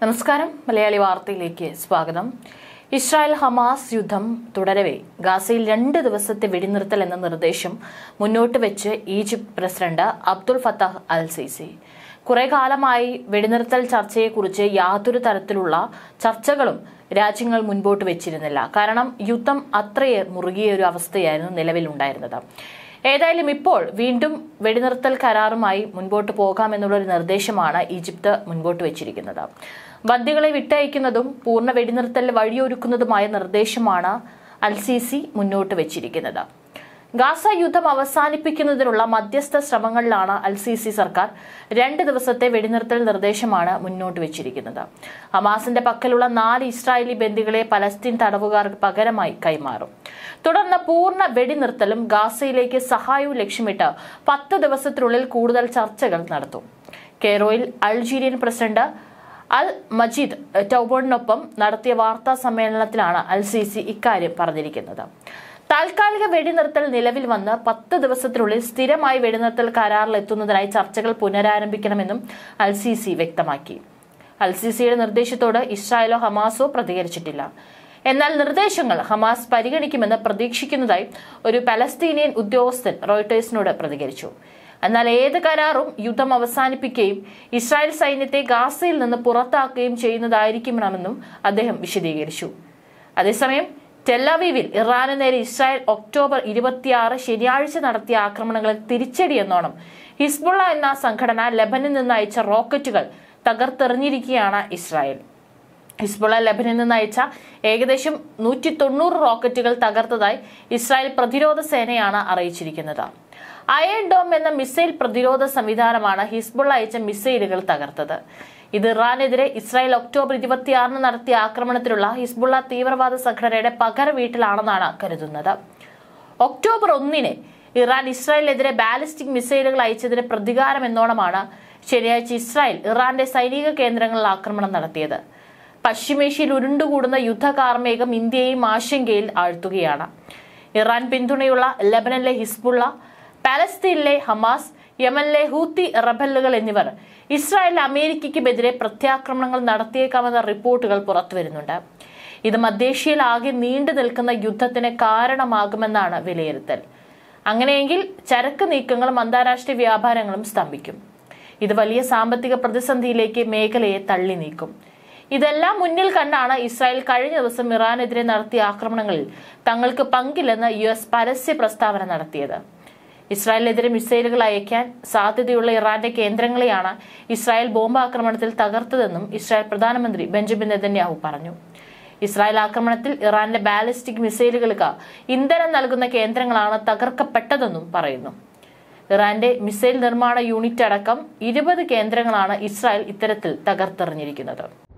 നമസ്കാരം മലയാളി വാർത്തയിലേക്ക് സ്വാഗതം ഇസ്രായേൽ ഹമാസ് യുദ്ധം തുടരവെ ഗാസയിൽ രണ്ട് ദിവസത്തെ വെടിനിർത്തൽ എന്ന നിർദ്ദേശം മുന്നോട്ട് വെച്ച് Egypt president Abdul Fattah al Sisi കുറെ കാലമായി വെടിനിർത്തൽ ചർച്ചയെക്കുറിച്ച് യാതൊരു തരത്തിലുള്ള ചർച്ചകളും രാജ്യങ്ങൾ മുൻപോട്ട് വെച്ചിരുന്നില്ല കാരണം യുദ്ധം അത്രയേ മുറുകിയ ഒരു അവസ്ഥയായിരുന്നു നിലവിലുണ്ടായിരുന്നത് ഏതായാലും ഇപ്പോൾ വീണ്ടും വെടിനിർത്തൽ കരാറുമായി മുൻപോട്ട് പോകാമെന്നുള്ളൊരു നിർദ്ദേശമാണ് ഈജിപ്ത് മുൻപോട്ട് വെച്ചിരിക്കുന്നത് ബന്ദികളെ വിട്ടയക്കുന്നതും പൂർണ്ണ വെടിനിർത്തൽ വഴിയൊരുക്കുന്നതുമായ നിർദ്ദേശമാണ് അൽ സിസി മുന്നോട്ട് വെച്ചിരിക്കുന്നത് ഗാസ യുദ്ധം അവസാനിപ്പിക്കുന്നതിനുള്ള മധ്യസ്ഥ ശ്രമങ്ങളിലാണ് അൽ സിസി സർക്കാർ രണ്ട് ദിവസത്തെ വെടിനിർത്തൽ നിർദ്ദേശമാണ് മുന്നോട്ട് വെച്ചിരിക്കുന്നത് ഹമാസിന്റെ പക്കലുള്ള നാല് ഇസ്രായേലി ബന്ദികളെ പലസ്തീൻ തടവുകാർക്ക് പകരമായി കൈമാറും തുടർന്ന് പൂർണ്ണ വെടിനിർത്തലും ഗാസയിലേക്ക് സഹായവും ലക്ഷ്യമിട്ട് പത്ത് ദിവസത്തിനുള്ളിൽ കൂടുതൽ ചർച്ചകൾ നടത്തും കെയ്റോയിൽ അൾജീരിയൻ പ്രസിഡന്റ് അൽ മജീദ് ടൗബോണിനൊപ്പം നടത്തിയ വാർത്താ സമ്മേളനത്തിലാണ് അൽ സിസി ഇക്കാര്യം പറഞ്ഞിരിക്കുന്നത് താൽക്കാലിക വെടിനിർത്തൽ നിലവിൽ വന്ന് പത്ത് ദിവസത്തിനുള്ളിൽ സ്ഥിരമായി വെടിനിർത്തൽ കരാറിലെത്തുന്നതിനായി ചർച്ചകൾ പുനരാരംഭിക്കണമെന്നും അൽ സിസി വ്യക്തമാക്കി അൽ സിസിയുടെ നിർദ്ദേശത്തോട് ഇസ്രായേലോ ഹമാസോ പ്രതികരിച്ചിട്ടില്ല എന്നാൽ നിർദ്ദേശങ്ങൾ ഹമാസ് പരിഗണിക്കുമെന്ന് പ്രതീക്ഷിക്കുന്നതായി ഒരു പലസ്തീനിയൻ ഉദ്യോഗസ്ഥൻ റോയിട്ടേഴ്സിനോട് പ്രതികരിച്ചു എന്നാൽ ഏത് കരാറും യുദ്ധം അവസാനിപ്പിക്കുകയും ഇസ്രായേൽ സൈന്യത്തെ ഗാസയിൽ നിന്ന് പുറത്താക്കുകയും ചെയ്യുന്നതായിരിക്കണമെന്നും അദ്ദേഹം വിശദീകരിച്ചു അതേസമയം ടെല്ലവീവിൽ ഇറാന് നേരെ ഇസ്രായേൽ ഒക്ടോബർ ഇരുപത്തിയാറ് ശനിയാഴ്ച നടത്തിയ ആക്രമണങ്ങളിൽ തിരിച്ചടിയെന്നോണം ഹിസ്ബുള്ള എന്ന സംഘടന ലബനിൽ നിന്ന് അയച്ച റോക്കറ്റുകൾ തകർത്തെറിഞ്ഞിരിക്കുകയാണ് ഇസ്രായേൽ ഹിസ്ബുള്ള ലബനിൽ നിന്ന് അയച്ച ഏകദേശം നൂറ്റി തൊണ്ണൂറ് റോക്കറ്റുകൾ തകർത്തതായി ഇസ്രായേൽ പ്രതിരോധ സേനയാണ് അറിയിച്ചിരിക്കുന്നത് അയൺ ഡോം എന്ന മിസൈൽ പ്രതിരോധ സംവിധാനമാണ് ഹിസ്ബുള്ള അയച്ച മിസൈലുകൾ തകർത്തത് ഇത് ഇറാനെതിരെ ഇസ്രായേൽ ഒക്ടോബർ ഇരുപത്തിയാറിന് നടത്തിയ ആക്രമണത്തിലുള്ള ഹിസ്ബുള്ള തീവ്രവാദ സംഘടനയുടെ പകര വീട്ടിലാണെന്നാണ് കരുതുന്നത് ഒക്ടോബർ ഒന്നിന് ഇറാൻ ഇസ്രായേലിനെതിരെ ബാലിസ്റ്റിക് മിസൈലുകൾ അയച്ചതിന് പ്രതികാരം എന്നോണമാണ് ശനിയാഴ്ച ഇസ്രായേൽ ഇറാന്റെ സൈനിക കേന്ദ്രങ്ങളിൽ ആക്രമണം നടത്തിയത് പശ്ചിമേഷ്യയിൽ ഉരുണ്ടുകൂടുന്ന യുദ്ധകാർമേഘം ഇന്ത്യയെയും ആശങ്കയിൽ ആഴ്ത്തുകയാണ് ഇറാൻ പിന്തുണയുള്ള ലബനനിലെ ഹിസ്ബുള്ള പാലസ്തീനിലെ ഹമാസ് യമനിലെ ഹൂത്തി റബലുകൾ എന്നിവർ ഇസ്രായേൽ അമേരിക്കയ്ക്കുമെതിരെ പ്രത്യാക്രമണങ്ങൾ നടത്തിയേക്കാമെന്ന റിപ്പോർട്ടുകൾ പുറത്തുവരുന്നുണ്ട് ഇത് മധ്യേഷ്യയിൽ ആകെ നീണ്ടു നിൽക്കുന്ന യുദ്ധത്തിന് കാരണമാകുമെന്നാണ് വിലയിരുത്തൽ അങ്ങനെയെങ്കിൽ ചരക്ക് നീക്കങ്ങളും അന്താരാഷ്ട്ര വ്യാപാരങ്ങളും സ്തംഭിക്കും ഇത് വലിയ സാമ്പത്തിക പ്രതിസന്ധിയിലേക്ക് മേഖലയെ തള്ളി നീക്കും ഇതെല്ലാം മുന്നിൽ കണ്ടാണ് ഇസ്രായേൽ കഴിഞ്ഞ ദിവസം ഇറാനെതിരെ നടത്തിയ ആക്രമണങ്ങളിൽ തങ്ങൾക്ക് പങ്കില്ലെന്ന് യു എസ് പരസ്യ പ്രസ്താവന നടത്തിയത് ഇസ്രായേലിനെതിരെ മിസൈലുകൾ അയക്കാൻ സാധ്യതയുള്ള ഇറാന്റെ കേന്ദ്രങ്ങളെയാണ് ഇസ്രായേൽ ബോംബാക്രമണത്തിൽ തകർത്തതെന്നും ഇസ്രായേൽ പ്രധാനമന്ത്രി ബെഞ്ചമിൻ നെതന്യാഹു പറഞ്ഞു ഇസ്രായേൽ ആക്രമണത്തിൽ ഇറാന്റെ ബാലിസ്റ്റിക് മിസൈലുകൾക്ക് ഇന്ധനം നൽകുന്ന കേന്ദ്രങ്ങളാണ് തകർക്കപ്പെട്ടതെന്നും പറയുന്നു ഇറാന്റെ മിസൈൽ നിർമ്മാണ യൂണിറ്റ് അടക്കം ഇരുപത് കേന്ദ്രങ്ങളാണ് ഇസ്രായേൽ ഇത്തരത്തിൽ തകർത്തെറിഞ്ഞിരിക്കുന്നത്